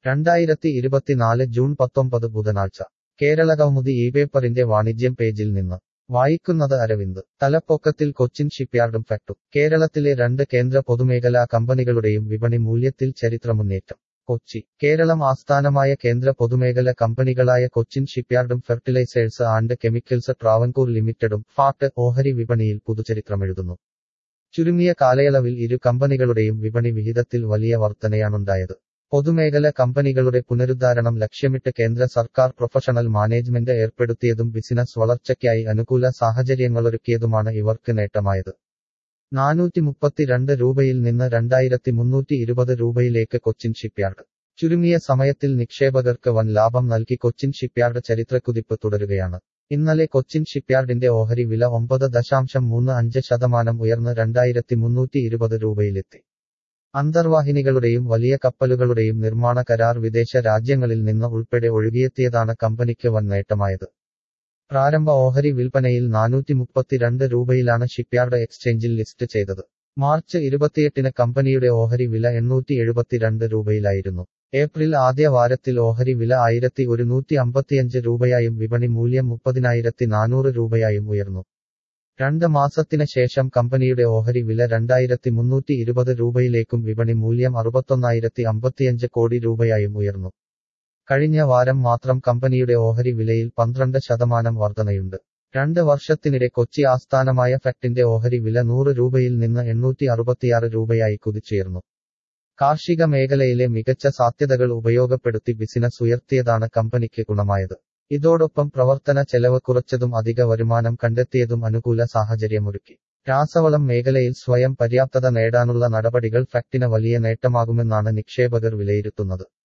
രണ്ടായിരത്തി ഇരുപത്തിനാല് ജൂൺ പത്തൊമ്പത് ബുധനാഴ്ച കേരള കൗമുദി ഈ പേപ്പറിന്റെ വാണിജ്യം പേജിൽ നിന്ന് വായിക്കുന്നത് അരവിന്ദ് തലപ്പൊക്കത്തിൽ കൊച്ചിൻ ഷിപ്പ്യാർഡും ഫാക്ടും കേരളത്തിലെ രണ്ട് കേന്ദ്ര പൊതുമേഖലാ കമ്പനികളുടെയും വിപണി മൂല്യത്തിൽ ചരിത്രമുന്നേറ്റം കൊച്ചി കേരളം ആസ്ഥാനമായ കേന്ദ്ര പൊതുമേഖല കമ്പനികളായ കൊച്ചിൻ ഷിപ്പ്യാർഡും ഫെർട്ടിലൈസേഴ്സ് ആൻഡ് കെമിക്കൽസ് ട്രാവൻകൂർ ലിമിറ്റഡും ഫാട്ട് ഓഹരി വിപണിയിൽ പുതുചരിത്രമെഴുതുന്നു ചുരുങ്ങിയ കാലയളവിൽ ഇരു കമ്പനികളുടെയും വിപണി വിഹിതത്തിൽ വലിയ വർധനയാണുണ്ടായത് പൊതുമേഖല കമ്പനികളുടെ പുനരുദ്ധാരണം ലക്ഷ്യമിട്ട് കേന്ദ്ര സർക്കാർ പ്രൊഫഷണൽ മാനേജ്മെന്റ് ഏർപ്പെടുത്തിയതും ബിസിനസ് വളർച്ചയ്ക്കായി അനുകൂല സാഹചര്യങ്ങളൊരുക്കിയതുമാണ് ഇവർക്ക് നേട്ടമായത് നാനൂറ്റി മുപ്പത്തിരണ്ട് രൂപയിൽ നിന്ന് രണ്ടായിരത്തി മുന്നൂറ്റി ഇരുപത് രൂപയിലേക്ക് കൊച്ചിൻ ഷിപ്പ്യാർഡ് ചുരുങ്ങിയ സമയത്തിൽ നിക്ഷേപകർക്ക് വൻ ലാഭം നൽകി കൊച്ചിൻ ഷിപ്പ്യാർഡ് ചരിത്രക്കുതിപ്പ് തുടരുകയാണ് ഇന്നലെ കൊച്ചിൻ ഷിപ്പ്യാർഡിന്റെ ഓഹരി വില ഒമ്പത് ദശാംശം മൂന്ന് അഞ്ച് ശതമാനം ഉയർന്ന് രണ്ടായിരത്തി മുന്നൂറ്റി ഇരുപത് രൂപയിലെത്തി അന്തർവാഹിനികളുടെയും വലിയ കപ്പലുകളുടെയും നിർമ്മാണ കരാർ വിദേശ രാജ്യങ്ങളിൽ നിന്ന് ഉൾപ്പെടെ ഒഴുകിയെത്തിയതാണ് കമ്പനിക്ക് വൻ നേട്ടമായത് പ്രാരംഭ ഓഹരി വിൽപ്പനയിൽ നാനൂറ്റി മുപ്പത്തിരണ്ട് രൂപയിലാണ് ഷിപ്പ്യാർഡ് എക്സ്ചേഞ്ചിൽ ലിസ്റ്റ് ചെയ്തത് മാർച്ച് ഇരുപത്തിയെട്ടിന് കമ്പനിയുടെ ഓഹരി വില എണ്ണൂറ്റി എഴുപത്തിരണ്ട് രൂപയിലായിരുന്നു ഏപ്രിൽ ആദ്യ വാരത്തിൽ ഓഹരി വില ആയിരത്തി ഒരുന്നൂറ്റി അമ്പത്തിയഞ്ച് രൂപയായും വിപണി മൂല്യം മുപ്പതിനായിരത്തി നാനൂറ് രൂപയായും ഉയർന്നു രണ്ട് മാസത്തിന് ശേഷം കമ്പനിയുടെ ഓഹരി വില രണ്ടായിരത്തി മുന്നൂറ്റി ഇരുപത് രൂപയിലേക്കും വിപണി മൂല്യം അറുപത്തൊന്നായിരത്തി അമ്പത്തിയഞ്ച് കോടി രൂപയായും ഉയർന്നു കഴിഞ്ഞ വാരം മാത്രം കമ്പനിയുടെ ഓഹരി വിലയിൽ പന്ത്രണ്ട് ശതമാനം വർധനയുണ്ട് രണ്ട് വർഷത്തിനിടെ കൊച്ചി ആസ്ഥാനമായ ഫാക്ടിന്റെ ഓഹരി വില നൂറ് രൂപയിൽ നിന്ന് എണ്ണൂറ്റി അറുപത്തിയാറ് രൂപയായി കുതിച്ചുയർന്നു കാർഷിക മേഖലയിലെ മികച്ച സാധ്യതകൾ ഉപയോഗപ്പെടുത്തി ബിസിനസ് ഉയർത്തിയതാണ് കമ്പനിക്ക് ഗുണമായത് ഇതോടൊപ്പം പ്രവർത്തന ചെലവ് കുറച്ചതും അധിക വരുമാനം കണ്ടെത്തിയതും അനുകൂല സാഹചര്യമൊരുക്കി രാസവളം മേഖലയിൽ സ്വയം പര്യാപ്തത നേടാനുള്ള നടപടികൾ ഫാക്ടിന് വലിയ നേട്ടമാകുമെന്നാണ് നിക്ഷേപകർ വിലയിരുത്തുന്നത്